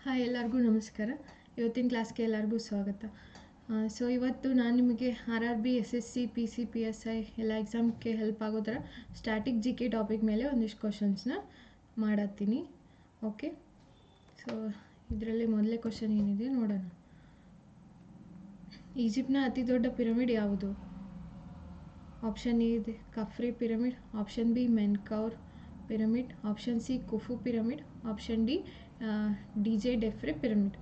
hi ಎಲ್ಲರಿಗೂ ನಮಸ್ಕಾರ ಇವತ್ತಿನ ಕ್ಲಾಸ್ಗೆ ಎಲ್ಲರಿಗೂ ಸ್ವಾಗತ ಸೊ ಇವತ್ತು ನಾನು ನಿಮಗೆ R R B S S C P C P S I ಎಲ್ಲ ಎಕ್ಸಾಮ್ಗೆ ಹೆಲ್ಪ್ ಆಗೋ ಥರ ಸ್ಟ್ಯಾಟಿಕ್ ಜಿ ಕೆ ಟಾಪಿಕ್ ಮೇಲೆ ಒಂದಿಷ್ಟು ಕ್ವಶನ್ಸ್ನ ಮಾಡತ್ತೀನಿ ಓಕೆ ಸೊ ಇದರಲ್ಲಿ ಮೊದಲೇ ಕ್ವಶನ್ ಏನಿದೆ ನೋಡೋಣ ಈಜಿಪ್ಟ್ನ ಅತಿ ದೊಡ್ಡ ಪಿರಮಿಡ್ ಯಾವುದು ಆಪ್ಷನ್ ಎ ಇದೆ Khafre pyramid option B Menkaure pyramid option C Khufu pyramid option D Djedefre pyramid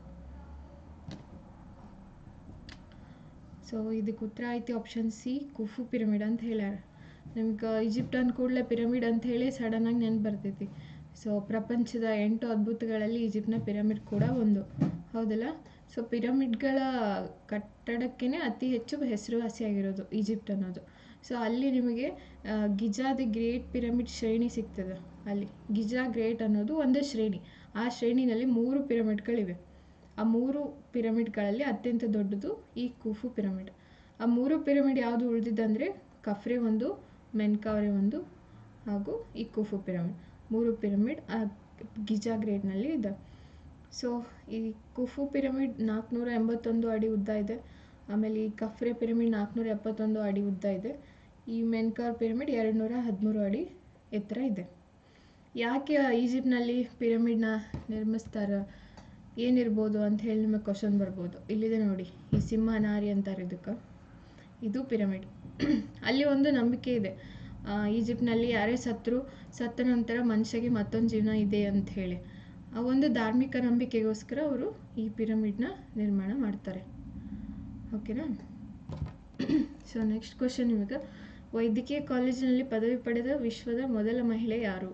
so ಇದಕ್ಕೆ ಉತ್ತರ ಐತಿ ಆಪ್ಷನ್ ಸಿ ಕುಫು ಪಿರಮಿಡ್ ಅಂತ ಹೇಳ್ಯಾರ ನಿಮ್ಗೆ ಈಜಿಪ್ಟ್ ಅಂದ ಕೂಡಲೇ ಪಿರಮಿಡ್ ಅಂತ ಹೇಳಿ ಸಡನ್ನಾಗಿ ನೆನಪು ಬರ್ತೈತಿ ಸೊ ಪ್ರಪಂಚದ ಎಂಟು ಅದ್ಭುತಗಳಲ್ಲಿ ಈಜಿಪ್ಟ್ನ ಪಿರಮಿಡ್ ಕೂಡ ಒಂದು ಹೌದಲ್ಲ ಸೊ ಪಿರಮಿಡ್ಗಳ ಕಟ್ಟಡಕ್ಕೇ ಅತಿ ಹೆಚ್ಚು ಹೆಸರುವಾಸಿಯಾಗಿರೋದು ಈಜಿಪ್ಟ್ ಅನ್ನೋದು ಸೊ ಅಲ್ಲಿ ನಿಮಗೆ ಗಿಜಾ ದಿ ಗ್ರೇಟ್ ಪಿರಮಿಡ್ ಶ್ರೇಣಿ ಸಿಗ್ತದೆ ಅಲ್ಲಿ ಗಿಜಾ ಗ್ರೇಟ್ ಅನ್ನೋದು ಒಂದು ಶ್ರೇಣಿ ಆ ಶ್ರೇಣಿನಲ್ಲಿ ಮೂರು ಪಿರಮಿಡ್ಗಳಿವೆ ಆ ಮೂರು ಪಿರಮಿಡ್ಗಳಲ್ಲಿ ಅತ್ಯಂತ ದೊಡ್ಡದು ಈ ಕುಫು ಪಿರಮಿಡ್ ಆ ಮೂರು ಪಿರಮಿಡ್ ಯಾವುದು ಉಳಿದಿದ್ದಂದರೆ ಕಫ್ರೆ ಒಂದು ಮೆನ್ಕಾವ್ರೆ ಒಂದು ಹಾಗೂ ಈ ಕುಫು ಪಿರಮಿಡ್ ಮೂರು ಪಿರಮಿಡ್ ಆ ಗಿಜಾ ಗ್ರೇಡ್ನಲ್ಲಿ ಇದೆ ಸೊ ಈ ಕುಫು ಪಿರಮಿಡ್ ನಾಲ್ಕುನೂರ ಎಂಬತ್ತೊಂದು ಅಡಿ ಉದ್ದ ಇದೆ ಆಮೇಲೆ ಈ ಕಫ್ರೆ ಪಿರಮಿಡ್ ನಾಲ್ಕುನೂರ ಎಪ್ಪತ್ತೊಂದು ಅಡಿ ಉದ್ದ ಇದೆ ಈ ಮೆನ್ಕಾರ್ ಪಿರಮಿಡ್ ಎರಡು ನೂರ ಹದಿಮೂರು ಅಡಿ ಎತ್ತರ ಇದೆ ಯಾಕೆ ಈಜಿಪ್ಟ್ನಲ್ಲಿ ಪಿರಮಿಡ್ನ ನಿರ್ಮಿಸ್ತಾರೆ ಏನಿರ್ಬೋದು ಅಂತ ಹೇಳಿ ನಿಮಗೆ ಕ್ವಶನ್ ಬರ್ಬೋದು ಇಲ್ಲಿದೆ ನೋಡಿ ಈ ಸಿಂಹ ನಾರಿ ಅಂತಾರೆ ಇದಕ್ಕೆ ಇದು ಪಿರಮಿಡ್ ಅಲ್ಲಿ ಒಂದು ನಂಬಿಕೆ ಇದೆ ಈಜಿಪ್ಟ್ನಲ್ಲಿ ಯಾರೇ ಸತ್ರು ಸತ್ತ ನಂತರ ಮನುಷ್ಯಗೆ ಮತ್ತೊಂದು ಜೀವನ ಇದೆ ಅಂತ ಹೇಳಿ ಆ ಒಂದು ಧಾರ್ಮಿಕ ನಂಬಿಕೆಗೋಸ್ಕರ ಅವರು ಈ ಪಿರಮಿಡ್ನ ನಿರ್ಮಾಣ ಮಾಡ್ತಾರೆ ಓಕೆನಾ ಸೊ ನೆಕ್ಸ್ಟ್ ಕ್ವಶನ್ ನಿಮಗೆ ವೈದ್ಯಕೀಯ ಕಾಲೇಜಿನಲ್ಲಿ ಪದವಿ ಪಡೆದ ವಿಶ್ವದ ಮೊದಲ ಮಹಿಳೆ ಯಾರು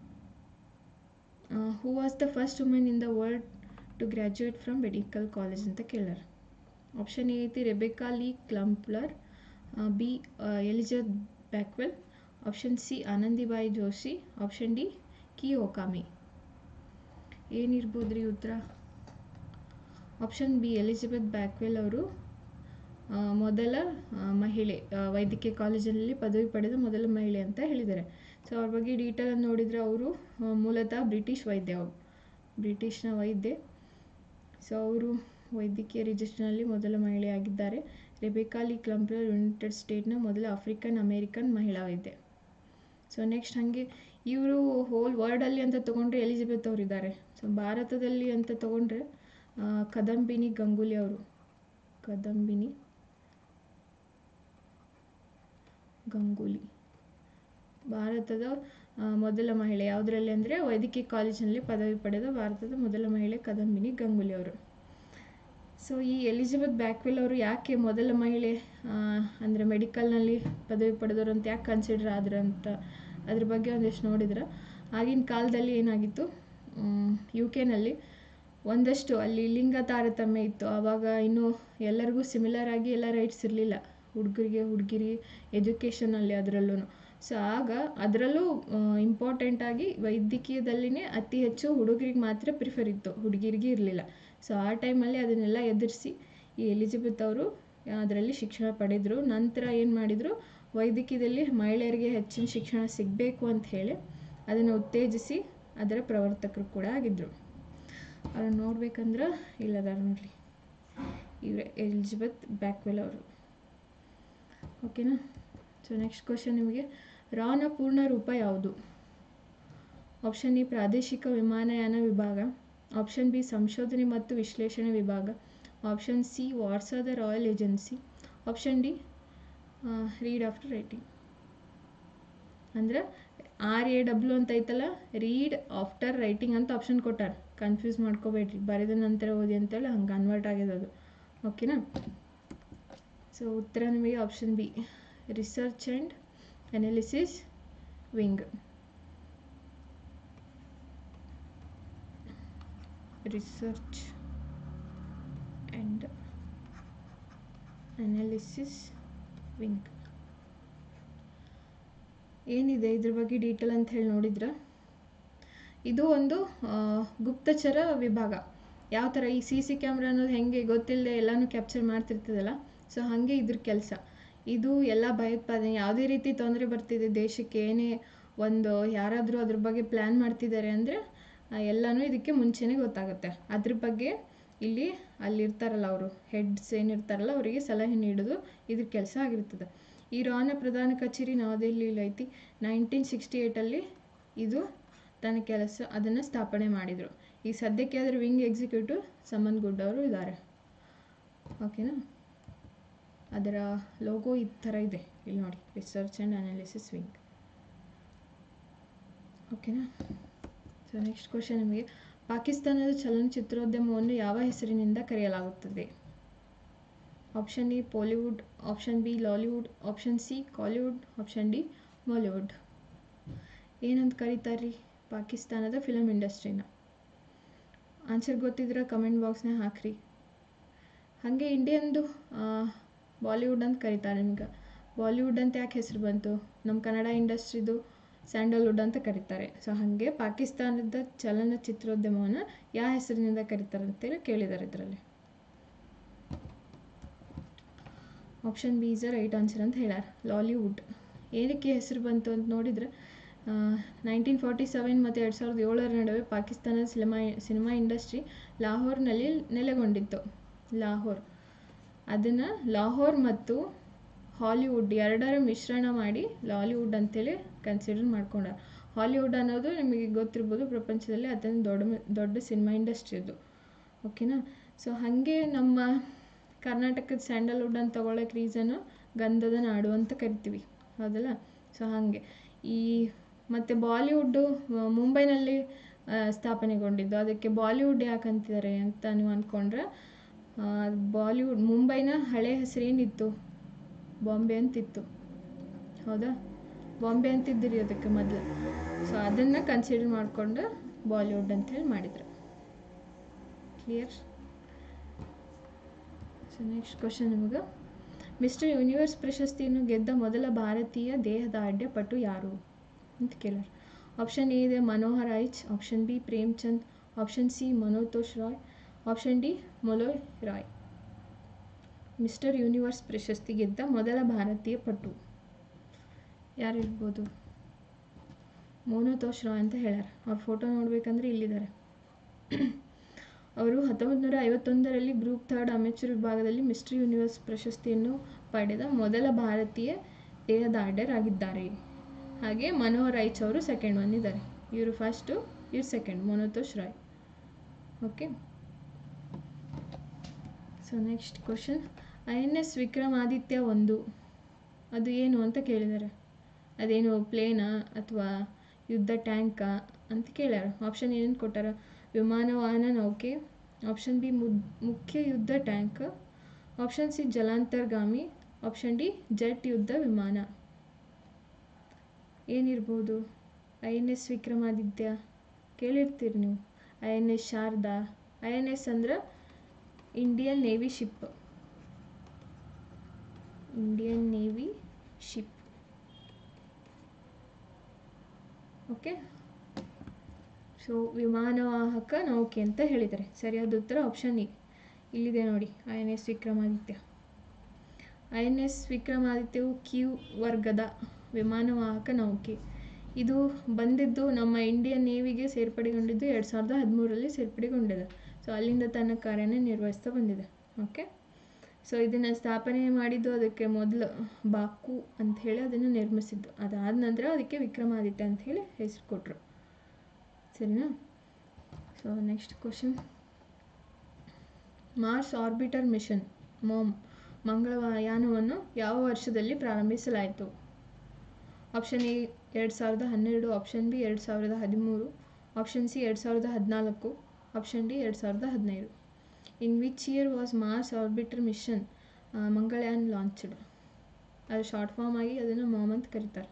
who was the first women in the world to graduate from medical college ಅಂತ ಕೇಳ್ಯಾರ ಆಪ್ಷನ್ ಎ ಐತಿ Rebecca Lee Crumpler B Elizabeth Blackwell option C Anandibai Joshi option D Kei Okami ಏನಿರ್ಬೋದು ರೀ ಉತ್ತರ ಆಪ್ಷನ್ ಬಿ ಎಲಿಜಬೆತ್ ಬ್ಯಾಕ್ವೆಲ್ ಅವರು ಮೊದಲ ಮಹಿಳೆ ವೈದ್ಯಕೀಯ ಕಾಲೇಜಿನಲ್ಲಿ ಪದವಿ ಪಡೆದ ಮೊದಲ ಮಹಿಳೆ ಅಂತ ಹೇಳಿದ್ದಾರೆ ಸೊ ಅವ್ರ ಬಗ್ಗೆ ಡೀಟೇಲ್ ನೋಡಿದರೆ ಅವರು ಮೂಲತಃ ಬ್ರಿಟಿಷ್ ವೈದ್ಯ ಅವರು ಬ್ರಿಟಿಷ್ನ ವೈದ್ಯ ಸೊ ಅವರು ವೈದ್ಯಕೀಯ ರಿಜಿಸ್ಟರ್ನಲ್ಲಿ ಮೊದಲ ಮಹಿಳೆಯಾಗಿದ್ದಾರೆ ರೆಬೆಕಾಲಿ ಕ್ಲಂಪ್ಲರ್ ಯುನೈಟೆಡ್ ಸ್ಟೇಟ್ನ ಮೊದಲ ಆಫ್ರಿಕನ್ ಅಮೇರಿಕನ್ ಮಹಿಳಾ ವೈದ್ಯ ಸೊ ನೆಕ್ಸ್ಟ್ ಹಾಗೆ ಇವರು ಹೋಲ್ ವರ್ಲ್ಡಲ್ಲಿ ಅಂತ ತೊಗೊಂಡ್ರೆ ಎಲಿಜಬೆತ್ ಅವರು ಇದ್ದಾರೆ ಸೊ ಭಾರತದಲ್ಲಿ ಅಂತ ತೊಗೊಂಡ್ರೆ ಕದಂಬಿನಿ ಗಂಗೂಲಿ ಅವರು ಕದಂಬಿನಿ ಗಂಗೂಲಿ ಭಾರತದ ಮೊದಲ ಮಹಿಳೆ ಯಾವುದರಲ್ಲಿ ಅಂದರೆ ವೈದ್ಯಕೀಯ ಕಾಲೇಜಿನಲ್ಲಿ ಪದವಿ ಪಡೆದ ಭಾರತದ ಮೊದಲ ಮಹಿಳೆ ಕದಂಬಿನಿ ಗಂಗೂಲಿ ಅವರು ಸೊ ಈ ಎಲಿಜಬೆತ್ ಬ್ಯಾಕ್ವೆಲ್ ಅವರು ಯಾಕೆ ಮೊದಲ ಮಹಿಳೆ ಅಂದರೆ ಮೆಡಿಕಲ್ನಲ್ಲಿ ಪದವಿ ಪಡೆದವರು ಅಂತ ಯಾಕೆ ಕನ್ಸಿಡರ್ ಆದ್ರು ಅಂತ ಅದ್ರ ಬಗ್ಗೆ ಒಂದಿಷ್ಟು ನೋಡಿದ್ರೆ ಆಗಿನ ಕಾಲದಲ್ಲಿ ಏನಾಗಿತ್ತು ಯು ಕೆನಲ್ಲಿ ಒಂದಷ್ಟು ಅಲ್ಲಿ ಲಿಂಗ ತಾರತಮ್ಯ ಇತ್ತು ಆವಾಗ ಇನ್ನೂ ಎಲ್ಲರಿಗೂ ಸಿಮಿಲರ್ ಆಗಿ ಎಲ್ಲ ರೈಟ್ಸ್ ಇರಲಿಲ್ಲ ಹುಡುಗರಿಗೆ ಹುಡುಗಿರಿ ಎಜುಕೇಷನಲ್ಲಿ ಅದರಲ್ಲೂ ಸೊ ಆಗ ಅದರಲ್ಲೂ ಇಂಪಾರ್ಟೆಂಟಾಗಿ ವೈದ್ಯಕೀಯದಲ್ಲಿನೇ ಅತಿ ಹೆಚ್ಚು ಹುಡುಗರಿಗೆ ಮಾತ್ರ ಪ್ರಿಫರ್ ಇತ್ತು ಹುಡುಗಿರಿಗೆ ಇರಲಿಲ್ಲ ಸೊ ಆ ಟೈಮಲ್ಲಿ ಅದನ್ನೆಲ್ಲ ಎದುರಿಸಿ ಈ ಎಲಿಜಬೆತ್ ಅವರು ಅದರಲ್ಲಿ ಶಿಕ್ಷಣ ಪಡೆದರು ನಂತರ ಏನು ಮಾಡಿದರು ವೈದ್ಯಕೀಯದಲ್ಲಿ ಮಹಿಳೆಯರಿಗೆ ಹೆಚ್ಚಿನ ಶಿಕ್ಷಣ ಸಿಗಬೇಕು ಅಂತ ಹೇಳಿ ಅದನ್ನು ಉತ್ತೇಜಿಸಿ ಅದರ ಪ್ರವರ್ತಕರು ಕೂಡ ಆಗಿದ್ದರು ಅವ್ರನ್ನ ನೋಡ್ಬೇಕಂದ್ರೆ ಇಲ್ಲದಾರ ನೋಡ್ರಿ ಇವರೇ ಎಲಿಜಬೆತ್ ಬ್ಯಾಕ್ವೆಲ್ ಅವರು ಓಕೆನಾ ಸೊ ನೆಕ್ಸ್ಟ್ ಕ್ವಶನ್ ನಿಮಗೆ ರಾನ ಪೂರ್ಣ ರೂಪ ಯಾವುದು ಆಪ್ಷನ್ ಎ ಪ್ರಾದೇಶಿಕ ವಿಮಾನಯಾನ ವಿಭಾಗ ಆಪ್ಷನ್ ಬಿ ಸಂಶೋಧನೆ ಮತ್ತು ವಿಶ್ಲೇಷಣೆ ವಿಭಾಗ ಆಪ್ಷನ್ ಸಿ ವಾರ್ಸಾದ royal agency option D read after writing ಅಂದ್ರೆ ಆರ್ ಎ ಡಬ್ಲ್ಯೂ ಅಂತ ಐತಲ್ಲ ರೀಡ್ ಆಫ್ಟರ್ ರೈಟಿಂಗ್ ಅಂತ ಆಪ್ಷನ್ ಕೊಟ್ಟಾರ ಕನ್ಫ್ಯೂಸ್ ಮಾಡ್ಕೋಬೇಡ್ರಿ ಬರೆದ ನಂತರ ಓದಿ ಅಂತೇಳಿ ಹಂಗೆ ಕನ್ವರ್ಟ್ ಆಗಿದೆ ಅದು ಓಕೆನಾ ಸೊ ಉತ್ತರ ನಿಮಗೆ option B research and analysis wing research and analysis wing ಏನಿದೆ ಇದ್ರ ಬಗ್ಗೆ ಡೀಟೇಲ್ ಅಂತ ಹೇಳಿ ನೋಡಿದ್ರ ಇದು ಒಂದು ಗುಪ್ತಚರ ವಿಭಾಗ ಯಾವ ಥರ ಈ ಸಿ ಸಿ ಕ್ಯಾಮ್ರಾ ಅನ್ನೋದು ಹೆಂಗೆ ಗೊತ್ತಿಲ್ಲದೆ ಎಲ್ಲನೂ ಕ್ಯಾಪ್ಚರ್ ಮಾಡ್ತಿರ್ತದಲ್ಲ ಸೊ ಹಾಗೆ ಇದ್ರ ಕೆಲಸ ಇದು ಎಲ್ಲ ಭಯೋತ್ಪಾದನೆ ಯಾವುದೇ ರೀತಿ ತೊಂದರೆ ಬರ್ತಿದೆ ದೇಶಕ್ಕೆ ಏನೇ ಒಂದು ಯಾರಾದರೂ ಅದ್ರ ಬಗ್ಗೆ ಪ್ಲ್ಯಾನ್ ಮಾಡ್ತಿದ್ದಾರೆ ಅಂದರೆ ಎಲ್ಲನೂ ಇದಕ್ಕೆ ಮುಂಚೆನೇ ಗೊತ್ತಾಗುತ್ತೆ ಅದ್ರ ಬಗ್ಗೆ ಇಲ್ಲಿ ಅಲ್ಲಿರ್ತಾರಲ್ಲ ಅವರು ಹೆಡ್ಸ್ ಏನಿರ್ತಾರಲ್ಲ ಅವರಿಗೆ ಸಲಹೆ ನೀಡೋದು ಇದ್ರ ಕೆಲಸ ಆಗಿರ್ತದೆ ಈ ರಾನ ಪ್ರಧಾನ ಕಚೇರಿ ನವದೆಹಲಿಯಲ್ಲಿ ಐತಿ ನೈನ್ಟೀನ್ ಸಿಕ್ಸ್ಟಿ ಏಯ್ಟಲ್ಲಿ ಇದು ತನ್ನ ಕೆಲಸ ಅದನ್ನು ಸ್ಥಾಪನೆ ಮಾಡಿದರು ಈ ಸದ್ಯಕ್ಕೆ ಅದರ ವಿಂಗ್ ಎಕ್ಸಿಕ್ಯೂಟಿವ್ ಸಮನ್ ಗುಡ್ ಅವರು ಇದ್ದಾರೆ ಓಕೆನಾ ಅದರ ಲೋಗೋ ಈ ಥರ ಇದೆ ಇಲ್ಲಿ ನೋಡಿ ರಿಸರ್ಚ್ ಆ್ಯಂಡ್ ಅನಾಲಿಸಿಸ್ ವಿಂಗ್ ಓಕೆನಾ ಸೊ ನೆಕ್ಸ್ಟ್ ಕ್ವಶನ್ ನಿಮಗೆ ಪಾಕಿಸ್ತಾನದ ಚಲನಚಿತ್ರೋದ್ಯಮವನ್ನು ಯಾವ ಹೆಸರಿನಿಂದ ಕರೆಯಲಾಗುತ್ತದೆ option A Pollywood option B Lollywood option C Kollywood option D Bollywood ಏನಂತ ಕರೀತಾರೆ ಪಾಕಿಸ್ತಾನದ ಫಿಲಮ್ ಇಂಡಸ್ಟ್ರಿನ ಆನ್ಸರ್ ಗೊತ್ತಿದ್ರೆ ಕಮೆಂಟ್ ಬಾಕ್ಸ್ನಾಗ ಹಾಕ್ರಿ ಹಾಗೆ ಇಂಡಿಯನ್ದು ಬಾಲಿವುಡ್ ಅಂತ ಕರೀತಾರೆ ನಿಮ್ಗೆ ಬಾಲಿವುಡ್ ಅಂತ ಯಾಕೆ ಹೆಸರು ಬಂತು ನಮ್ಮ ಕನ್ನಡ ಇಂಡಸ್ಟ್ರಿದು ಸ್ಯಾಂಡಲ್ವುಡ್ ಅಂತ ಕರೀತಾರೆ ಸೊ ಹಾಗೆ ಪಾಕಿಸ್ತಾನದ ಚಲನಚಿತ್ರೋದ್ಯಮವನ್ನು ಯಾವ ಹೆಸರಿನಿಂದ ಕರೀತಾರೆ ಅಂತೇಳಿ ಕೇಳಿದ್ದಾರೆ ಇದರಲ್ಲಿ option B is right answer ಅಂತ ಹೇಳ್ಯಾರ ಲಾಲಿವುಡ್ ಏನಕ್ಕೆ ಹೆಸರು ಬಂತು ಅಂತ ನೋಡಿದರೆ ನೈನ್ಟೀನ್ ಫಾರ್ಟಿ ಸೆವೆನ್ ಮತ್ತು ಎರಡು ಸಾವಿರದ ಏಳರ ನಡುವೆ ಪಾಕಿಸ್ತಾನದ ಸಿನಿಮಾ ಸಿನಿಮಾ ಇಂಡಸ್ಟ್ರಿ ಲಾಹೋರ್ನಲ್ಲಿ ನೆಲೆಗೊಂಡಿತ್ತು ಲಾಹೋರ್ ಅದನ್ನು ಲಾಹೋರ್ ಮತ್ತು ಹಾಲಿವುಡ್ ಎರಡರ ಮಿಶ್ರಣ ಮಾಡಿ ಲಾಲಿವುಡ್ ಅಂತೇಳಿ ಕನ್ಸಿಡರ್ ಮಾಡ್ಕೊಂಡ ಹಾಲಿವುಡ್ ಅನ್ನೋದು ನಿಮಗೆ ಗೊತ್ತಿರ್ಬೋದು ಪ್ರಪಂಚದಲ್ಲಿ ಅತ್ಯಂತ ದೊಡ್ಡ ದೊಡ್ಡ ಸಿನಿಮಾ ಇಂಡಸ್ಟ್ರಿ ಅದು ಓಕೆನಾ ಸೊ ಹಾಗೆ ನಮ್ಮ ಕರ್ನಾಟಕದ ಸ್ಯಾಂಡಲ್ವುಡ್ ಅಂತ ತಗೊಳ್ಳೋಕೆ ರೀಸನು ಗಂಧದ ನಾಡು ಅಂತ ಕರಿತೀವಿ ಹೌದಲ್ಲ ಸೊ ಹಾಗೆ ಈ ಮತ್ತು ಬಾಲಿವುಡ್ಡು ಮುಂಬೈನಲ್ಲಿ ಸ್ಥಾಪನೆಗೊಂಡಿದ್ದು ಅದಕ್ಕೆ ಬಾಲಿವುಡ್ ಯಾಕೆ ಅಂತಿದ್ದಾರೆ ಅಂತ ನೀವು ಅಂದ್ಕೊಂಡ್ರೆ ಬಾಲಿವುಡ್ ಮುಂಬೈನ ಹಳೆ ಹೆಸರೇನಿತ್ತು ಬಾಂಬೆ ಅಂತಿತ್ತು ಹೌದಾ ಬಾಂಬೆ ಅಂತಿದ್ದೀರಿ ಅದಕ್ಕೆ ಮೊದಲು ಸೊ ಅದನ್ನು ಕನ್ಸಿಡರ್ ಮಾಡಿಕೊಂಡು ಬಾಲಿವುಡ್ ಅಂತೇಳಿ ಮಾಡಿದ್ರು ಕ್ಲಿಯರ್ ಸೊ ನೆಕ್ಸ್ಟ್ ಕ್ವಶನ್ ನಿಮಗೆ ಮಿಸ್ಟರ್ ಯೂನಿವರ್ಸ್ ಪ್ರಶಸ್ತಿಯನ್ನು ಗೆದ್ದ ಮೊದಲ ಭಾರತೀಯ ದೇಹದಾಢ್ಯ ಪಟು ಯಾರು ಅಂತ ಕೇಳಾರ ಆಪ್ಷನ್ ಎ ಇದೆ Manohar Aich option B Premchand option C Manotosh Roy option D Moloy Roy mister universe ಪ್ರಶಸ್ತಿ ಗೆದ್ದ ಮೊದಲ ಭಾರತೀಯ ಪಟು ಯಾರಿರ್ಬೋದು ಮೋನೋತೋಷ್ ರಾಯ್ ಅಂತ ಹೇಳ್ಯಾರ ಅವ್ರ ಫೋಟೋ ನೋಡ್ಬೇಕಂದ್ರೆ ಇಲ್ಲಿದ್ದಾರೆ ಅವರು ಹತ್ತೊಂಬತ್ತು ನೂರ ಐವತ್ತೊಂದರಲ್ಲಿ ಗ್ರೂಪ್ ಥರ್ಡ್ ಅಮೆಚೂರ್ ವಿಭಾಗದಲ್ಲಿ ಮಿಸ್ಟರ್ ಯೂನಿವರ್ಸ್ ಪ್ರಶಸ್ತಿಯನ್ನು ಪಡೆದ ಮೊದಲ ಭಾರತೀಯ ದೇಹದಾಢ್ಯರಾಗಿದ್ದಾರೆ ಹಾಗೆ ಮನೋಹರ್ ಐಚ್ ಅವರು ಸೆಕೆಂಡ್ ಒನ್ ಇದ್ದಾರೆ ಇವರು ಫಸ್ಟು ಇವ್ರು second Manotosh Roy okay so next question I N S Vikramaditya ಒಂದು ಅದು ಏನು ಅಂತ ಕೇಳಿದ್ದಾರೆ ಅದೇನು ಪ್ಲೇನಾ ಅಥವಾ ಯುದ್ಧ ಟ್ಯಾಂಕಾ ಅಂತ ಕೇಳ್ಯಾರ ಆಪ್ಷನ್ ಏನೇನು ಕೊಟ್ಟಾರ ವಿಮಾನವಾಹನ ನೌಕೆ ಆಪ್ಷನ್ ಬಿ ಮುದ್ ಮುಖ್ಯ ಯುದ್ಧ ಟ್ಯಾಂಕ್ ಆಪ್ಷನ್ ಸಿ ಜಲಾಂತರ್ಗಾಮಿ ಆಪ್ಷನ್ ಡಿ ಜೆಟ್ ಯುದ್ಧ ವಿಮಾನ ಏನಿರ್ಬೋದು ಐ ಎನ್ ಎಸ್ ವಿಕ್ರಮಾದಿತ್ಯ ಕೇಳಿರ್ತೀರಿ ನೀವು I N S Sharada I N S ಅಂದ್ರೆ Indian navy ship Indian navy ship okay so ವಿಮಾನವಾಹಕ ನೌಕೆ ಅಂತ ಹೇಳಿದ್ದಾರೆ ಸರಿಯಾದ ಉತ್ತರ ಆಪ್ಷನ್ ಇ ಇಲ್ಲಿದೆ ನೋಡಿ I N S Vikramaditya I N S ವಿಕ್ರಮಾದಿತ್ಯವು ಕ್ಯೂ ವರ್ಗದ ವಿಮಾನವಾಹಕ ನೌಕೆ ಇದು ಬಂದಿದ್ದು ನಮ್ಮ ಇಂಡಿಯನ್ ನೇವಿಗೆ ಸೇರ್ಪಡೆಗೊಂಡಿದ್ದು ಎರಡು ಸಾವಿರದ ಹದಿಮೂರರಲ್ಲಿ ಸೇರ್ಪಡೆಗೊಂಡಿದೆ ಸೊ ಅಲ್ಲಿಂದ ತನ್ನ ಕಾರ್ಯನ ನಿರ್ವಹಿಸ್ತಾ ಬಂದಿದೆ ಓಕೆ ಸೊ ಇದನ್ನು ಸ್ಥಾಪನೆ ಮಾಡಿದ್ದು ಅದಕ್ಕೆ ಮೊದಲು ಬಾಕು ಅಂತ ಹೇಳಿ ಅದನ್ನು ನಿರ್ಮಿಸಿದ್ದು ಅದಾದ ನಂತರ ಅದಕ್ಕೆ ವಿಕ್ರಮಾದಿತ್ಯ ಅಂತ ಹೇಳಿ ಹೆಸರು ಕೊಟ್ಟರು ಸರಿನಾ so next question Mars orbiter mission MOM ಮಂಗಳಯಾನವನ್ನು ಯಾವ ವರ್ಷದಲ್ಲಿ ಪ್ರಾರಂಭಿಸಲಾಯಿತು ಆಪ್ಷನ್ ಎ ಎರಡು ಸಾವಿರದ ಹನ್ನೆರಡು ಆಪ್ಷನ್ ಬಿ ಎರಡು ಸಾವಿರದ ಹದಿಮೂರು ಆಪ್ಷನ್ ಸಿ ಎರಡು ಸಾವಿರದ ಹದಿನಾಲ್ಕು ಆಪ್ಷನ್ ಡಿ ಎರಡು ಸಾವಿರದ ಹದಿನೈದು in which year was Mars orbiter mission Mangalyaan launched ಅದು ಶಾರ್ಟ್ ಫಾರ್ಮ್ ಆಗಿ ಅದನ್ನು ಮಾಮ್ ಅಂತ ಕರೀತಾರೆ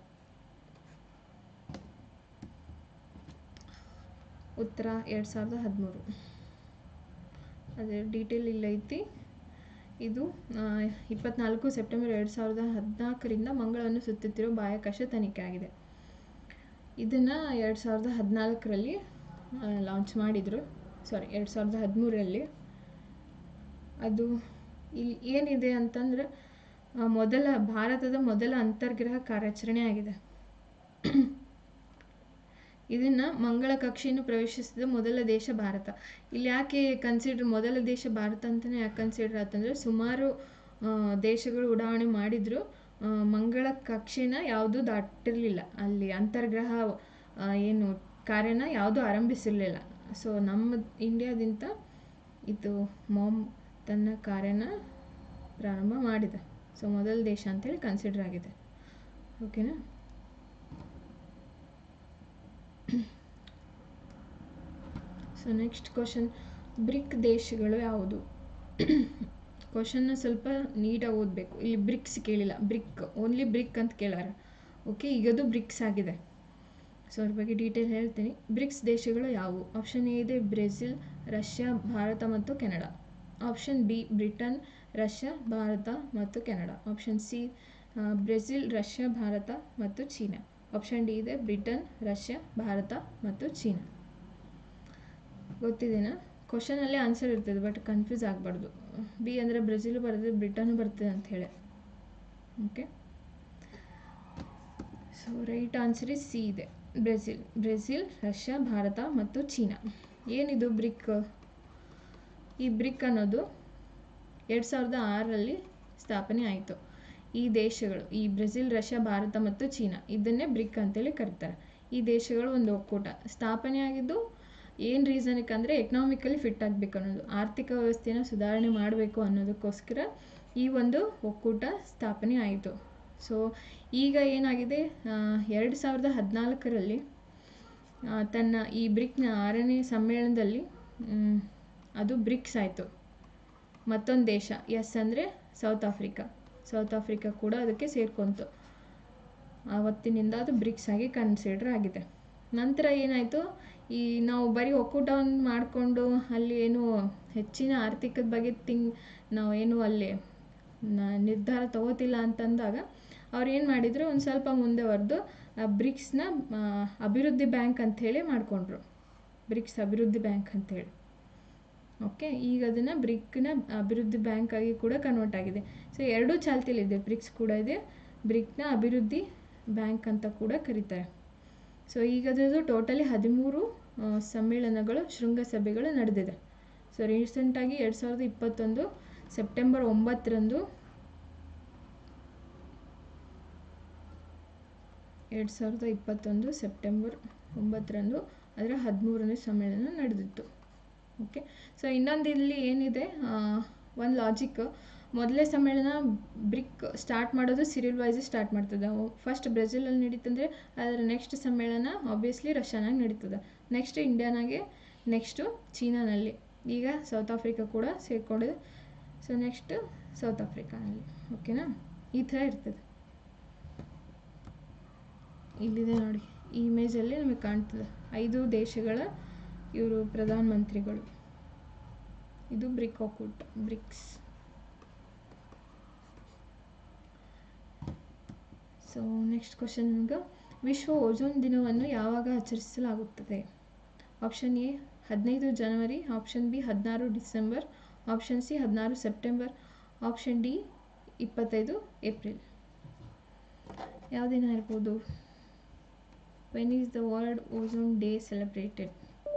ಉತ್ತರ ಎರಡು ಸಾವಿರದ ಹದಿಮೂರು ಅದೇ ಡೀಟೇಲ್ ಇಲ್ಲ ಐತಿ ಇದು ಇಪ್ಪತ್ನಾಲ್ಕು ಸೆಪ್ಟೆಂಬರ್ ಎರಡು ಸಾವಿರದ ಹದಿನಾಲ್ಕರಿಂದ ಮಂಗಳವನ್ನು ಸುತ್ತುತ್ತಿರೋ ಬಾಹ್ಯಾಕಾಶ ತನಿಖೆ ಆಗಿದೆ ಇದನ್ನು ಎರಡು ಸಾವಿರದ ಹದಿನಾಲ್ಕರಲ್ಲಿ ಲಾಂಚ್ ಮಾಡಿದರು ಸಾರಿ ಎರಡು ಸಾವಿರದ ಹದಿಮೂರರಲ್ಲಿ ಅದು ಇಲ್ಲಿ ಏನಿದೆ ಅಂತಂದ್ರೆ ಮೊದಲ ಭಾರತದ ಮೊದಲ ಅಂತರ್ಗ್ರಹ ಕಾರ್ಯಾಚರಣೆ ಆಗಿದೆ ಇದನ್ನು ಮಂಗಳ ಕಕ್ಷೆಯನ್ನು ಪ್ರವೇಶಿಸಿದ ಮೊದಲ ದೇಶ ಭಾರತ ಇಲ್ಲಿ ಯಾಕೆ ಕನ್ಸಿಡರ್ ಮೊದಲ ದೇಶ ಭಾರತ ಅಂತಲೇ ಯಾಕೆ ಕನ್ಸಿಡರ್ ಆತಂದರೆ ಸುಮಾರು ಆ, ದೇಶಗಳು ಉಡಾವಣೆ ಮಾಡಿದ್ರು ಆ, ಮಂಗಳ ಕಕ್ಷೆನ ಯಾವುದೂ ದಾಟಿರಲಿಲ್ಲ ಅಲ್ಲಿ ಅಂತರ್ಗ್ರಹ ಆ, ಏನು ಕಾರ್ಯನ ಯಾವುದೂ ಆರಂಭಿಸಿರಲಿಲ್ಲ ಸೊ ನಮ್ಮ ಇಂಡಿಯಾದಿಂದ ಇದು ಮಾಮ್ ತನ್ನ ಕಾರ್ಯನ ಪ್ರಾರಂಭ ಮಾಡಿದೆ ಸೊ ಮೊದಲ ದೇಶ ಅಂತೇಳಿ ಕನ್ಸಿಡರ್ ಆಗಿದೆ ಓಕೆನಾ ಸೊ ನೆಕ್ಸ್ಟ್ ಕ್ವಶನ್ ಬ್ರಿಕ್ ದೇಶಗಳು ಯಾವುದು ಕ್ವಶನ್ನ ಸ್ವಲ್ಪ ನೀಟಾಗಿ ಓದಬೇಕು ಇಲ್ಲಿ ಬ್ರಿಕ್ಸ್ ಕೇಳಿಲ್ಲ ಬ್ರಿಕ್ ಓನ್ಲಿ ಬ್ರಿಕ್ ಅಂತ ಕೇಳಾರ ಓಕೆ ಈಗದು ಬ್ರಿಕ್ಸ್ ಆಗಿದೆ ಸೊ ಅದ್ರ ಬಗ್ಗೆ ಡೀಟೇಲ್ ಹೇಳ್ತೀನಿ ಬ್ರಿಕ್ಸ್ ದೇಶಗಳು ಯಾವುವು ಆಪ್ಷನ್ ಎ ಇದೆ ಬ್ರೆಜಿಲ್ ರಷ್ಯಾ ಭಾರತ ಮತ್ತು Canada option B Britain Russia Bharat ಮತ್ತು Canada option C Brazil Russia Bharat ಮತ್ತು ಚೀನಾ ಆಪ್ಷನ್ ಡಿ ಇದೆ ಬ್ರಿಟನ್ ರಷ್ಯಾ ಭಾರತ ಮತ್ತು ಚೀನಾ ಗೊತ್ತಿದೆನಾ ಕ್ವಶನಲ್ಲಿ ಆನ್ಸರ್ ಇರ್ತದೆ ಬಟ್ ಕನ್ಫ್ಯೂಸ್ ಆಗಬಾರ್ದು ಬಿ ಅಂದರೆ ಬ್ರೆಜಿಲ್ ಬರ್ತದೆ ಬ್ರಿಟನ್ ಬರ್ತದೆ ಅಂತ ಹೇಳಿ okay so right answer is C ಇದೆ ಬ್ರೆಜಿಲ್ ಬ್ರೆಜಿಲ್ ರಷ್ಯಾ ಭಾರತ ಮತ್ತು ಚೀನಾ ಏನಿದು ಬ್ರಿಕ್ ಈ ಬ್ರಿಕ್ ಅನ್ನೋದು ಎರಡು ಸಾವಿರದ ಆರರಲ್ಲಿ ಸ್ಥಾಪನೆ ಆಯಿತು ಈ ದೇಶಗಳು ಈ ಬ್ರೆಜಿಲ್ ರಷ್ಯಾ ಭಾರತ ಮತ್ತು ಚೀನಾ ಇದನ್ನೇ ಬ್ರಿಕ್ ಅಂತೇಳಿ ಕರೀತಾರೆ ಈ ದೇಶಗಳು ಒಂದು ಒಕ್ಕೂಟ ಸ್ಥಾಪನೆ ಆಗಿದ್ದು ಏನು ರೀಸನ್ಕ್ಕೆ ಅಂದರೆ ಎಕನಾಮಿಕಲಿ ಫಿಟ್ ಆಗಬೇಕು ಅನ್ನೋದು ಆರ್ಥಿಕ ವ್ಯವಸ್ಥೆನ ಸುಧಾರಣೆ ಮಾಡಬೇಕು ಅನ್ನೋದಕ್ಕೋಸ್ಕರ ಈ ಒಂದು ಒಕ್ಕೂಟ ಸ್ಥಾಪನೆ ಆಯಿತು ಸೊ ಈಗ ಏನಾಗಿದೆ ಎರಡು ಸಾವಿರದ ಹದಿನಾಲ್ಕರಲ್ಲಿ ತನ್ನ ಈ ಬ್ರಿಕ್ನ ಆರನೇ ಸಮ್ಮೇಳನದಲ್ಲಿ ಮ್, ಅದು ಬ್ರಿಕ್ಸ್ ಆಯಿತು ಮತ್ತೊಂದು ದೇಶ ಎಸ್ ಅಂದರೆ ಸೌತ್ ಆಫ್ರಿಕಾ ಸೌತ್ ಆಫ್ರಿಕಾ ಕೂಡ ಅದಕ್ಕೆ ಸೇರ್ಕೊಂತು ಆವತ್ತಿನಿಂದ ಅದು ಬ್ರಿಕ್ಸ್ ಆಗಿ ಕನ್ಸಿಡರ್ ಆಗಿದೆ ನಂತರ ಏನಾಯಿತು ಈ ನಾವು ಬರೀ ಒಕ್ಕೂಟವನ್ನು ಮಾಡಿಕೊಂಡು ಅಲ್ಲಿ ಏನು ಹೆಚ್ಚಿನ ಆರ್ಥಿಕದ ಬಗ್ಗೆ ತಿಂಗ್ ನಾವು ಏನು ಅಲ್ಲಿ ನ- ನಿರ್ಧಾರ ತಗೋತಿಲ್ಲ ಅಂತಂದಾಗ ಅವ್ರು ಏನು ಮಾಡಿದರು ಒಂದು ಸ್ವಲ್ಪ ಮುಂದೆ ಬರೆದು ಬ್ರಿಕ್ಸ್ನ ಅಭಿವೃದ್ಧಿ ಬ್ಯಾಂಕ್ ಅಂಥೇಳಿ ಮಾಡಿಕೊಂಡ್ರು ಬ್ರಿಕ್ಸ್ ಅಭಿವೃದ್ಧಿ ಬ್ಯಾಂಕ್ ಅಂಥೇಳಿ ಓಕೆ ಈಗ ಅದನ್ನು ಬ್ರಿಕ್ನ ಅಭಿವೃದ್ಧಿ ಬ್ಯಾಂಕ್ ಆಗಿ ಕೂಡ ಕನ್ವರ್ಟ್ ಆಗಿದೆ ಸೊ ಎರಡೂ ಚಾಲ್ತಿಯಲ್ಲಿದೆ ಬ್ರಿಕ್ಸ್ ಕೂಡ ಇದೆ ಬ್ರಿಕ್ನ ಅಭಿವೃದ್ಧಿ ಬ್ಯಾಂಕ್ ಅಂತ ಕೂಡ ಕರೀತಾರೆ ಸೊ ಈಗ ಅದರದ್ದು ಟೋಟಲಿ ಹದಿಮೂರು ಆ, ಸಮ್ಮೇಳನಗಳು ಶೃಂಗಸಭೆಗಳು ನಡೆದಿದೆ ಸೊ ರೀಸೆಂಟಾಗಿ ಎರಡು ಸಾವಿರದ ಇಪ್ಪತ್ತೊಂದು ಸೆಪ್ಟೆಂಬರ್ ಒಂಬತ್ತರಂದು ಎರಡು ಸಾವಿರದ ಇಪ್ಪತ್ತೊಂದು ಸೆಪ್ಟೆಂಬರ್ ಒಂಬತ್ತರಂದು ಅದರ ಹದಿಮೂರನೇ ಸಮ್ಮೇಳನ ನಡೆದಿತ್ತು ಓಕೆ ಸೊ ಇನ್ನೊಂದು ಇಲ್ಲಿ ಏನಿದೆ ಒಂದು ಲಾಜಿಕ್ ಮೊದಲೇ ಸಮ್ಮೇಳನ ಬ್ರಿಕ್ ಸ್ಟಾರ್ಟ್ ಮಾಡೋದು ಸಿರಿಲ್ ವೈಸ್ ಸ್ಟಾರ್ಟ್ ಮಾಡ್ತದೆ ಫಸ್ಟ್ ಬ್ರೆಜಿಲಲ್ಲಿ ನಡೀತಂದರೆ ಅದರ ನೆಕ್ಸ್ಟ್ ಸಮ್ಮೇಳನ ಆಬ್ವಿಯಸ್ಲಿ ರಷ್ಯಾನಾಗ ನಡೀತದೆ ನೆಕ್ಸ್ಟ್ ಇಂಡಿಯಾನಾಗೆ ನೆಕ್ಸ್ಟು ಚೀನಾನಲ್ಲಿ ಈಗ ಸೌತ್ ಆಫ್ರಿಕಾ ಕೂಡ ಸೇರಿಕೊಂಡಿದೆ ಸೊ ನೆಕ್ಸ್ಟ್ ಸೌತ್ ಆಫ್ರಿಕಾನಲ್ಲಿ ಓಕೆನಾ ಈ ಥರ ಇರ್ತದೆ ಇಲ್ಲಿದೆ ನೋಡಿ ಈ ಇಮೇಜಲ್ಲಿ ನಮಗೆ ಕಾಣ್ತದೆ ಐದು ದೇಶಗಳ ಇವರು ಪ್ರಧಾನಮಂತ್ರಿಗಳು ಇದು ಬ್ರಿಕ್ ಒಕ್ಕೂಟ ಬ್ರಿಕ್ಸ್ ಸೊ ನೆಕ್ಸ್ಟ್ ಕ್ವಶನ್ ನಿಮ್ಗೆ ವಿಶ್ವ ಓಜೋನ್ ದಿನವನ್ನು ಯಾವಾಗ ಆಚರಿಸಲಾಗುತ್ತದೆ ಆಪ್ಷನ್ ಎ ಹದಿನೈದು ಜನವರಿ ಆಪ್ಷನ್ ಬಿ ಹದಿನಾರು ಡಿಸೆಂಬರ್ ಆಪ್ಷನ್ ಸಿ ಹದಿನಾರು ಸೆಪ್ಟೆಂಬರ್ ಆಪ್ಷನ್ ಡಿ ಇಪ್ಪತ್ತೈದು ಏಪ್ರಿಲ್ ಯಾವ ದಿನ ಇರ್ಬೋದು when is the world ozone day celebrated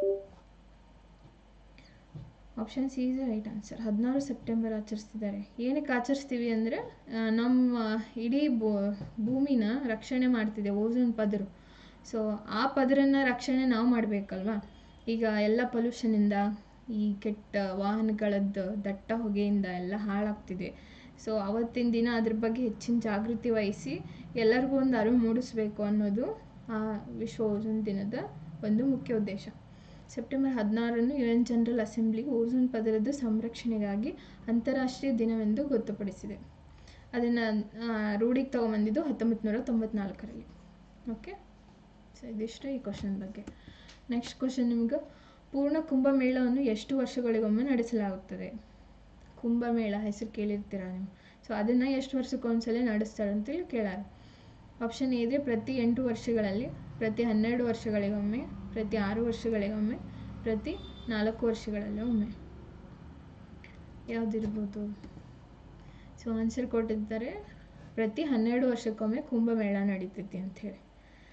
option C is right answer ಹದಿನಾರು ಸೆಪ್ಟೆಂಬರ್ ಆಚರಿಸ್ತಿದ್ದಾರೆ ಏನಕ್ಕೆ ಆಚರಿಸ್ತೀವಿ ಅಂದರೆ ನಮ್ಮ ಇಡೀ ಭೂ ಭೂಮಿನ ರಕ್ಷಣೆ ಮಾಡ್ತಿದೆ ಓಝೋನ್ ಪದರು ಸೊ ಆ ಪದರನ್ನು ರಕ್ಷಣೆ ನಾವು ಮಾಡಬೇಕಲ್ವಾ ಈಗ ಎಲ್ಲ ಪೊಲ್ಯೂಷನಿಂದ ಈ ಕೆಟ್ಟ ವಾಹನಗಳದ್ದು ದಟ್ಟ ಹೊಗೆಯಿಂದ ಎಲ್ಲ ಹಾಳಾಗ್ತಿದೆ ಸೊ ಅವತ್ತಿನ ದಿನ ಅದ್ರ ಬಗ್ಗೆ ಹೆಚ್ಚಿನ ಜಾಗೃತಿ ವಹಿಸಿ ಎಲ್ಲರಿಗೂ ಒಂದು ಅರಿವು ಮೂಡಿಸ್ಬೇಕು ಅನ್ನೋದು ಆ ವಿಶ್ವ ಓಝೋನ್ ದಿನದ ಒಂದು ಮುಖ್ಯ ಉದ್ದೇಶ ಸೆಪ್ಟೆಂಬರ್ ಹದಿನಾರನ್ನು U N general assembly ozone ಪದರದ ಸಂರಕ್ಷಣೆಗಾಗಿ ಅಂತಾರಾಷ್ಟ್ರೀಯ ದಿನವೆಂದು ಗೊತ್ತುಪಡಿಸಿದೆ ಅದನ್ನು ರೂಢಿಗೆ ತೊಗೊಂಬಂದಿದ್ದು ಹತ್ತೊಂಬತ್ತು ನೂರ ತೊಂಬತ್ನಾಲ್ಕರಲ್ಲಿ ಓಕೆ ಸೊ ಇದಿಷ್ಟು ಈ ಕ್ವಶನ್ ಬಗ್ಗೆ ನೆಕ್ಸ್ಟ್ ಕ್ವಶನ್ ನಿಮ್ಗೆ ಪೂರ್ಣ ಕುಂಭಮೇಳವನ್ನು ಎಷ್ಟು ವರ್ಷಗಳಿಗೊಮ್ಮೆ ನಡೆಸಲಾಗುತ್ತದೆ ಕುಂಭಮೇಳ ಹೆಸರು ಕೇಳಿರ್ತೀರ ನೀವು ಸೊ ಅದನ್ನು ಎಷ್ಟು ವರ್ಷಕ್ಕೊಂದ್ಸಲ ನಡೆಸ್ತಾರೆ ಅಂತೇಳಿ ಕೇಳಾರ ಆಪ್ಷನ್ ಎ ಇದೆ ಪ್ರತಿ ಎಂಟು ವರ್ಷಗಳಲ್ಲಿ ಪ್ರತಿ ಹನ್ನೆರಡು ವರ್ಷಗಳಿಗೊಮ್ಮೆ ಪ್ರತಿ ಆರು ವರ್ಷಗಳಿಗೊಮ್ಮೆ ಪ್ರತಿ ನಾಲ್ಕು ವರ್ಷಗಳಲ್ಲಿ ಒಮ್ಮೆ ಯಾವುದಿರ್ಬೋದು ಸೊ ಆನ್ಸರ್ ಕೊಟ್ಟಿದ್ದಾರೆ ಪ್ರತಿ ಹನ್ನೆರಡು ವರ್ಷಕ್ಕೊಮ್ಮೆ ಕುಂಭಮೇಳ ನಡೀತೈತಿ ಅಂಥೇಳಿ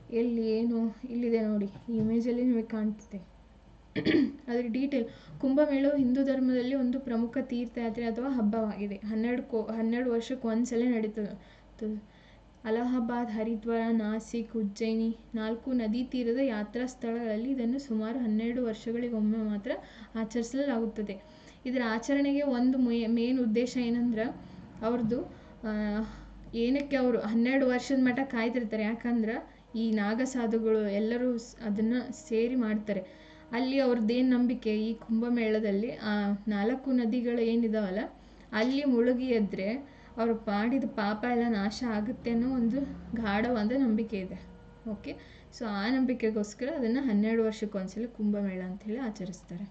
ಎಲ್ಲಿ ಏನು ಇಲ್ಲಿದೆ ನೋಡಿ ಈ ಇಮೇಜಲ್ಲಿ ನಿಮಗೆ ಕಾಣ್ತಿದೆ ಅದರ ಡೀಟೇಲ್ ಕುಂಭಮೇಳವು ಹಿಂದೂ ಧರ್ಮದಲ್ಲಿ ಒಂದು ಪ್ರಮುಖ ತೀರ್ಥಯಾತ್ರೆ ಅಥವಾ ಹಬ್ಬವಾಗಿದೆ ಹನ್ನೆರಡು ಕೋ ಹನ್ನೆರಡು ವರ್ಷಕ್ಕೆ ಒಂದ್ಸಲ ನಡೀತದೆ ತು- ಅಲಹಾಬಾದ್ ಹರಿದ್ವಾರ ನಾಸಿಕ್ ಉಜ್ಜಯಿನಿ ನಾಲ್ಕು ನದಿ ತೀರದ ಯಾತ್ರಾ ಸ್ಥಳಗಳಲ್ಲಿ ಇದನ್ನು ಸುಮಾರು ಹನ್ನೆರಡು ವರ್ಷಗಳಿಗೊಮ್ಮೆ ಮಾತ್ರ ಆಚರಿಸಲಾಗುತ್ತದೆ ಇದರ ಆಚರಣೆಗೆ ಒಂದು ಮೇನ್ ಉದ್ದೇಶ ಏನಂದ್ರೆ ಅವ್ರದ್ದು ಆ, ಏನಕ್ಕೆ ಅವರು ಹನ್ನೆರಡು ವರ್ಷದ ಮಟ್ಟ ಕಾಯ್ತಿರ್ತಾರೆ ಯಾಕಂದ್ರೆ ಈ ನಾಗಸಾಧುಗಳು ಎಲ್ಲರೂ ಸ್- ಅದನ್ನ ಸೇರಿ ಮಾಡ್ತಾರೆ ಅಲ್ಲಿ ಅವ್ರದ್ದೇನು ನಂಬಿಕೆ ಈ ಕುಂಭಮೇಳದಲ್ಲಿ ಆ ನಾಲ್ಕು ನದಿಗಳು ಏನಿದಾವಲ್ಲ ಅಲ್ಲಿ ಮುಳುಗಿ ಎದ್ರೆ ಅವ್ರು ಮಾಡಿದ ಪಾಪ ಎಲ್ಲ ನಾಶ ಆಗುತ್ತೆ ಅನ್ನೋ ಒಂದು ಗಾಢವಾದ ನಂಬಿಕೆ ಇದೆ ಓಕೆ ಸೊ ಆ ನಂಬಿಕೆಗೋಸ್ಕರ ಅದನ್ನು ಹನ್ನೆರಡು ವರ್ಷಕ್ಕೊಂದ್ಸಲ ಕುಂಭಮೇಳ ಅಂತೇಳಿ ಆಚರಿಸ್ತಾರೆ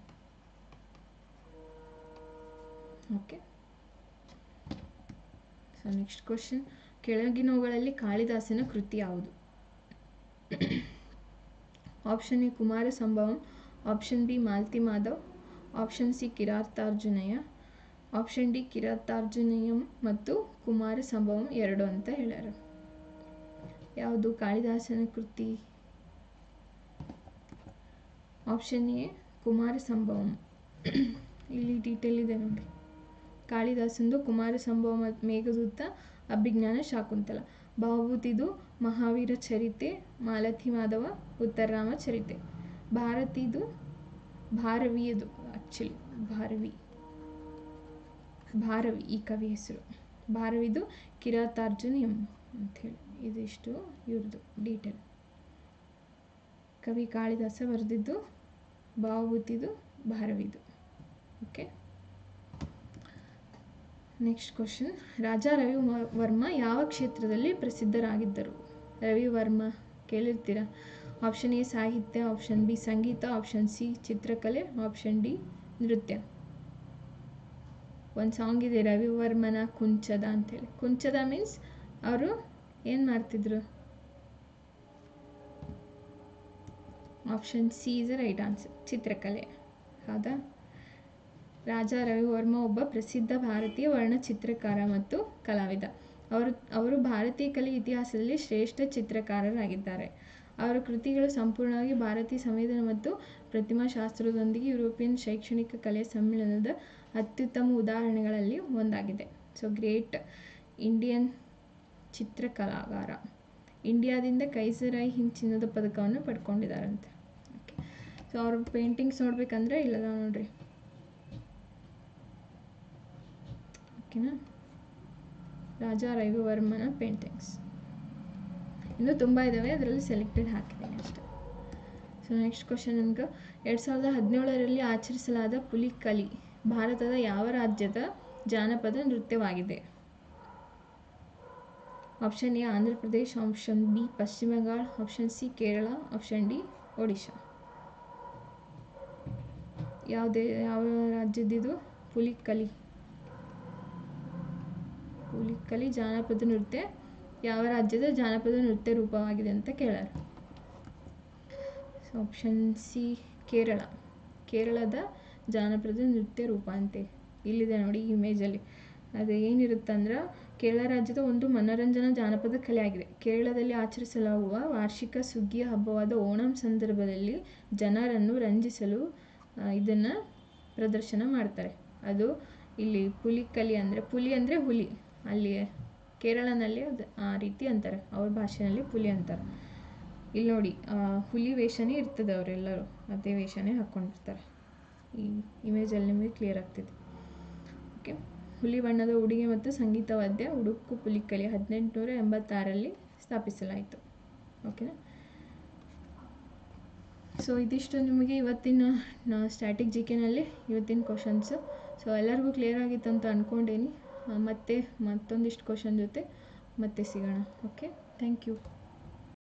ಓಕೆ ಸೊ ನೆಕ್ಸ್ಟ್ ಕ್ವಶನ್ ಕೆಳಗಿನವುಗಳಲ್ಲಿ ಕಾಳಿದಾಸನ ಕೃತಿ ಯಾವುದು option A Kumara Sambhavam option B Malti Madhav option C Kiratarjuniya option D Kiratarjuniyam ಮತ್ತು ಕುಮಾರ ಸಂಭವಂ ಎರಡು ಅಂತ ಹೇಳ್ಯಾರ ಯಾವುದು ಕಾಳಿದಾಸನ ಕೃತಿ ಆಪ್ಷನ್ ಎ ಕುಮಾರ ಸಂಭವಂ ಇಲ್ಲಿ ಡೀಟೇಲ್ ಇದೆ ನೋಡಿ ಕಾಳಿದಾಸಂದು ಕುಮಾರ ಸಂಭವ ಮತ್ತು ಮೇಘದೂತ ಅಭಿಜ್ಞಾನ ಶಾಕುಂತಲ ಭಾವಭೂತಿದು ಮಹಾವೀರ ಚರಿತೆ ಮಾಲತಿ ಮಾಧವ ಉತ್ತರರಾಮ ಚರಿತೆ ಭಾರತಿದು ಭಾರವಿಯದು ಆ್ಯಕ್ಚುಲಿ ಭಾರವಿ ಭಾರವಿ ಈ ಕವಿ ಹೆಸರು ಭಾರವಿದು ಕಿರಾತಾರ್ಜುನಿಯಂ ಅಂಥೇಳಿ ಇದಿಷ್ಟು ಇವ್ರದ್ದು ಡೀಟೇಲ್ ಕವಿ ಕಾಳಿದಾಸ ಬರೆದಿದ್ದು ಭಾವಭೂತಿದು ಭಾರವಿದು okay next question Raja Ravi ವ- ವರ್ಮ ಯಾವ ಕ್ಷೇತ್ರದಲ್ಲಿ ಪ್ರಸಿದ್ಧರಾಗಿದ್ದರು ರವಿ ವರ್ಮ ಕೇಳಿರ್ತೀರ ಆಪ್ಷನ್ ಎ ಸಾಹಿತ್ಯ ಆಪ್ಷನ್ ಬಿ ಸಂಗೀತ ಆಪ್ಷನ್ ಸಿ ಚಿತ್ರಕಲೆ ಆಪ್ಷನ್ ಡಿ ನೃತ್ಯ ಒಂದು ಸಾಂಗ್ ಇದೆ ರವಿ ವರ್ಮನ ಕುಂಚದ ಅಂತೇಳಿ ಕುಂಚದ ಮೀನ್ಸ್ ಅವರು ಏನು ಮಾಡ್ತಿದ್ರು option C is right answer ಚಿತ್ರಕಲೆ ಹೌದಾ ರಾಜ ರವಿವರ್ಮ ಒಬ್ಬ ಪ್ರಸಿದ್ಧ ಭಾರತೀಯ ವರ್ಣಚಿತ್ರಕಾರ ಮತ್ತು ಕಲಾವಿದ ಅವರು ಅವರು ಭಾರತೀಯ ಕಲೆ ಇತಿಹಾಸದಲ್ಲಿ ಶ್ರೇಷ್ಠ ಚಿತ್ರಕಾರರಾಗಿದ್ದಾರೆ ಅವರ ಕೃತಿಗಳು ಸಂಪೂರ್ಣವಾಗಿ ಭಾರತೀಯ ಸಂವೇದನೆ ಮತ್ತು ಪ್ರತಿಮಾಶಾಸ್ತ್ರದೊಂದಿಗೆ ಯುರೋಪಿಯನ್ ಶೈಕ್ಷಣಿಕ ಕಲೆಯ ಸಮ್ಮಿಳನದ ಅತ್ಯುತ್ತಮ ಉದಾಹರಣೆಗಳಲ್ಲಿ ಒಂದಾಗಿದೆ ಸೊ ಗ್ರೇಟ್ ಇಂಡಿಯನ್ ಚಿತ್ರಕಲಾಗಾರ ಇಂಡಿಯಾದಿಂದ ಕೈಸರಾಯಿ ಹಿಂದ್ ಚಿನ್ನದ ಪದಕವನ್ನು ಪಡ್ಕೊಂಡಿದ್ದಾರಂತೆ ಓಕೆ ಸೊ ಅವ್ರ ಪೇಂಟಿಂಗ್ಸ್ ನೋಡ್ಬೇಕಂದ್ರೆ ಇಲ್ಲದ ನೋಡ್ರಿ ಓಕೆನಾ ರಾಜ ರವಿವರ್ಮನ ಪೇಂಟಿಂಗ್ಸ್ ಇನ್ನೂ ತುಂಬ ಇದ್ದಾವೆ ಅದರಲ್ಲಿ ಸೆಲೆಕ್ಟೆಡ್ ಹಾಕಿದ್ದೀನಿ ಅಷ್ಟೆ ಸೊ ನೆಕ್ಸ್ಟ್ ಕ್ವಶನ್ ನಮ್ಗೆ ಎರಡು ಸಾವಿರದ ಹದಿನೇಳರಲ್ಲಿ ಆಚರಿಸಲಾದ ಪುಲಿಕಲಿ ಭಾರತದ ಯಾವ ರಾಜ್ಯದ ಜಾನಪದ ನೃತ್ಯವಾಗಿದೆ option A Andhra Pradesh option B Paschima Bangala option C Kerala option D Odisha ಯಾವುದೇ ಯಾವ ರಾಜ್ಯದಿದು ಪುಲಿಕಲಿ ಹುಲಿಕಲಿ ಜಾನಪದ ನೃತ್ಯ ಯಾವ ರಾಜ್ಯದ ಜಾನಪದ ನೃತ್ಯ ರೂಪವಾಗಿದೆ ಅಂತ ಕೇಳ್ಯಾರ ಆಪ್ಷನ್ ಸಿ ಕೇರಳ ಕೇರಳದ ಜಾನಪದ ನೃತ್ಯ ರೂಪ ಅಂತೆ ಇಲ್ಲಿದೆ ನೋಡಿ ಈ ಇಮೇಜಲ್ಲಿ ಅದು ಏನಿರುತ್ತಂದ್ರೆ ಕೇರಳ ರಾಜ್ಯದ ಒಂದು ಮನೋರಂಜನಾ ಜಾನಪದ ಕಲೆ ಆಗಿದೆ ಕೇರಳದಲ್ಲಿ ಆಚರಿಸಲಾಗುವ ವಾರ್ಷಿಕ ಸುಗ್ಗಿಯ ಹಬ್ಬವಾದ ಓಣಂ ಸಂದರ್ಭದಲ್ಲಿ ಜನರನ್ನು ರಂಜಿಸಲು ಇದನ್ನು ಪ್ರದರ್ಶನ ಮಾಡ್ತಾರೆ ಅದು ಇಲ್ಲಿ ಪುಲಿಕಲಿ ಅಂದರೆ ಪುಲಿ ಅಂದರೆ ಹುಲಿ ಅಲ್ಲಿ ಕೇರಳನಲ್ಲಿ ಅದು ಆ ರೀತಿ ಅಂತಾರೆ ಅವ್ರ ಭಾಷೆಯಲ್ಲಿ ಪುಲಿ ಅಂತಾರೆ ಇಲ್ಲಿ ನೋಡಿ ಆ, ಹುಲಿ ವೇಷನೇ ಇರ್ತದೆ ಅವರೆಲ್ಲರೂ ಅದೇ ವೇಷನೇ ಹಾಕ್ಕೊಂಡಿರ್ತಾರೆ ಈ ಇಮೇಜಲ್ಲಿ ನಿಮಗೆ ಕ್ಲಿಯರ್ ಆಗ್ತಿದೆ ಓಕೆ ಹುಲಿ ಬಣ್ಣದ ಉಡುಗೆ ಮತ್ತು ಸಂಗೀತ ವಾದ್ಯ ಉಡುಕು ಪುಲಿಕಲಿ ಹದಿನೆಂಟುನೂರ ಎಂಬತ್ತಾರರಲ್ಲಿ ಸ್ಥಾಪಿಸಲಾಯಿತು ಓಕೆನಾ ಸೊ ಇದಿಷ್ಟು ನಿಮಗೆ ಇವತ್ತಿನ ಸ್ಟ್ಯಾಟಿಕ್ ಜಿ ಕೆನಲ್ಲಿ ಇವತ್ತಿನ ಕ್ವಶನ್ಸು ಸೊ ಎಲ್ಲರಿಗೂ ಕ್ಲಿಯರ್ ಆಗಿತ್ತು ಅಂತ ಅಂದ್ಕೊಂಡೇನಿ ಆ, ಮತ್ತೆ ಮತ್ತೊಂದಿಷ್ಟು ಕ್ವಶನ್ ಜೊತೆ ಮತ್ತೆ ಸಿಗೋಣ ಓಕೆ ಥ್ಯಾಂಕ್ ಯು